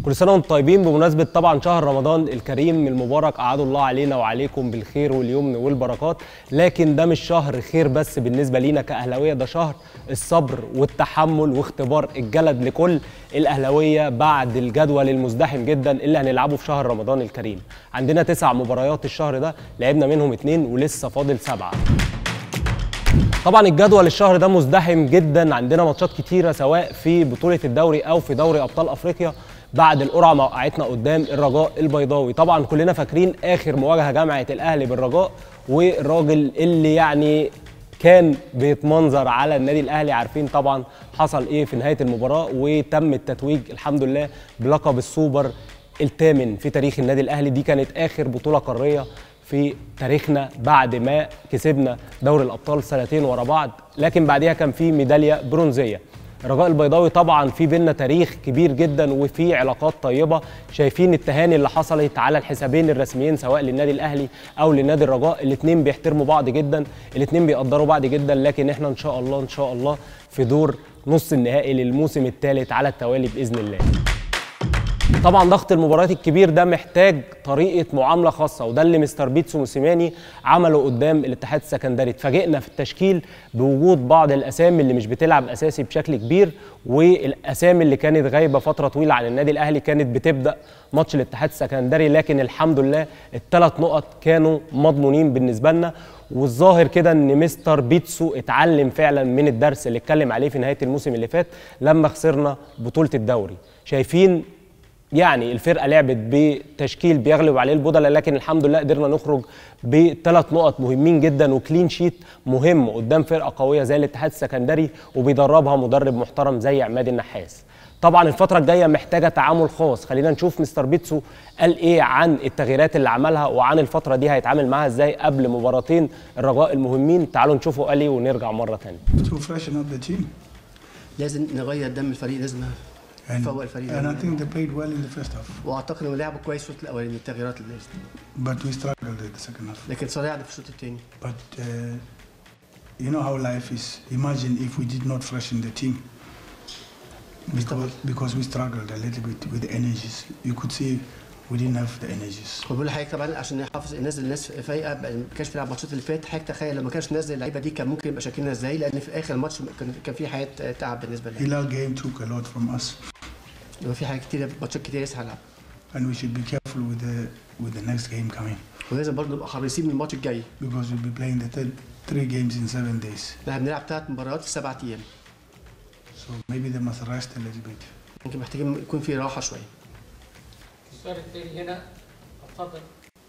كل سنه وانتم طيبين بمناسبه طبعا شهر رمضان الكريم المبارك اعاد الله علينا وعليكم بالخير واليمن والبركات لكن ده مش شهر خير بس بالنسبه لينا كاهلاويه ده شهر الصبر والتحمل واختبار الجلد لكل الاهلاويه بعد الجدول المزدحم جدا اللي هنلعبه في شهر رمضان الكريم عندنا تسع مباريات الشهر ده لعبنا منهم اتنين ولسه فاضل سبعه طبعا الجدول الشهر ده مزدحم جدا عندنا ماتشات كتيره سواء في بطوله الدوري او في دوري ابطال افريقيا بعد القرعه ما وقعتنا قدام الرجاء البيضاوي طبعا كلنا فاكرين اخر مواجهه جمعت الاهلي بالرجاء والراجل اللي يعني كان بيتمنظر على النادي الاهلي عارفين طبعا حصل ايه في نهايه المباراه وتم التتويج الحمد لله بلقب السوبر الثامن في تاريخ النادي الاهلي دي كانت اخر بطوله قاريه في تاريخنا بعد ما كسبنا دوري الابطال سنتين ورا بعض لكن بعديها كان في ميداليه برونزيه الرجاء البيضاوي طبعا في بينا تاريخ كبير جدا وفي علاقات طيبه شايفين التهاني اللي حصلت على الحسابين الرسميين سواء للنادي الاهلي او للنادي الرجاء الاثنين بيحترموا بعض جدا الاثنين بيقدروا بعض جدا لكن احنا ان شاء الله ان شاء الله في دور نص النهائي للموسم الثالث على التوالي باذن الله طبعا ضغط المباريات الكبير ده محتاج طريقه معامله خاصه وده اللي مستر بيتسو موسيماني عمله قدام الاتحاد السكندري اتفاجئنا في التشكيل بوجود بعض الاسامي اللي مش بتلعب اساسي بشكل كبير والاسامي اللي كانت غايبه فتره طويله عن النادي الاهلي كانت بتبدا ماتش الاتحاد السكندري لكن الحمد لله الثلاث نقط كانوا مضمونين بالنسبه لنا والظاهر كده ان مستر بيتسو اتعلم فعلا من الدرس اللي اتكلم عليه في نهايه الموسم اللي فات لما خسرنا بطوله الدوري شايفين يعني الفرقه لعبت بتشكيل بيغلب عليه البودلة لكن الحمد لله قدرنا نخرج بثلاث نقط مهمين جدا وكلين شيت مهم قدام فرقه قويه زي الاتحاد السكندري وبيدربها مدرب محترم زي عماد النحاس طبعا الفتره الجايه محتاجه تعامل خاص خلينا نشوف مستر بيتسو قال ايه عن التغييرات اللي عملها وعن الفتره دي هيتعامل معاها ازاي قبل مباراتين الرجاء المهمين تعالوا نشوفوا قال ايه ونرجع مره ثانيه to freshen up the team. لازم نغير دم الفريق لازم And, نفوق الفريق and I think they played well in the first half, واعتقد انهم لعبوا كويس في الشوط الاولاني التغييرات اللي نزلت but we struggled in the second half. لكن صرعنا في الشوط الثاني But uh, you know how life is. Imagine if we did not freshen the team. Because, because we struggled a little bit with the energies. You could see we didn't have the energies. وبقول لحضرتك طبعا عشان نحافظ ننزل الناس فايقه ما كانش بيلعب الماتشات اللي فاتت حضرتك تخيل لو ما كانش نزل اللعيبه دي كان ممكن يبقى شكلنا ازاي لان في اخر الماتش كان كان في حياه تعب بالنسبه لنا Hilal game took a lot from us, يبقى في حاجات كتير ماتشات كتير لسه هنلعب and we should be careful with the with the next game coming ولازم برضه نبقى حريصين من الماتش الجاي because we'll be playing the third, three games in seven days. احنا بنلعب ثلاث مباريات في سبعة ايام So maybe they must rest a little bit. ممكن محتاجين يكون في راحه شويه السؤال التاني هنا اتفضل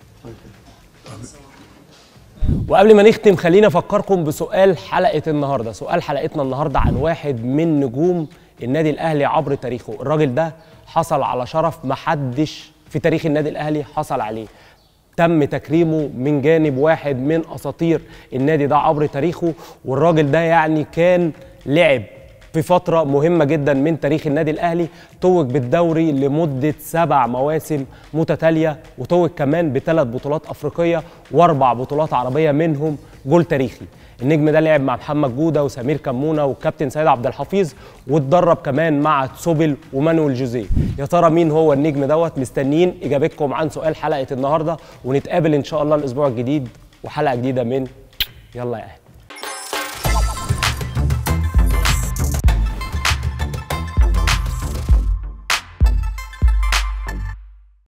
وقبل ما نختم خلينا افكركم بسؤال حلقه النهارده سؤال حلقتنا النهارده عن واحد من نجوم النادي الاهلي عبر تاريخه الراجل ده حصل على شرف محدش في تاريخ النادي الاهلي حصل عليه تم تكريمه من جانب واحد من اساطير النادي ده عبر تاريخه والراجل ده يعني كان لعب في فترة مهمة جدا من تاريخ النادي الأهلي توج بالدوري لمدة سبع مواسم متتالية وتوج كمان بثلاث بطولات أفريقية وأربع بطولات عربية منهم جول تاريخي النجم ده لعب مع محمد جودة وسمير كمونة والكابتن سيد عبد الحفيظ واتدرب كمان مع تسوبل ومانويل جوزيه يا ترى مين هو النجم دوت مستنيين إجابتكم عن سؤال حلقة النهاردة ونتقابل إن شاء الله الأسبوع الجديد وحلقة جديدة من يلا يا أهلي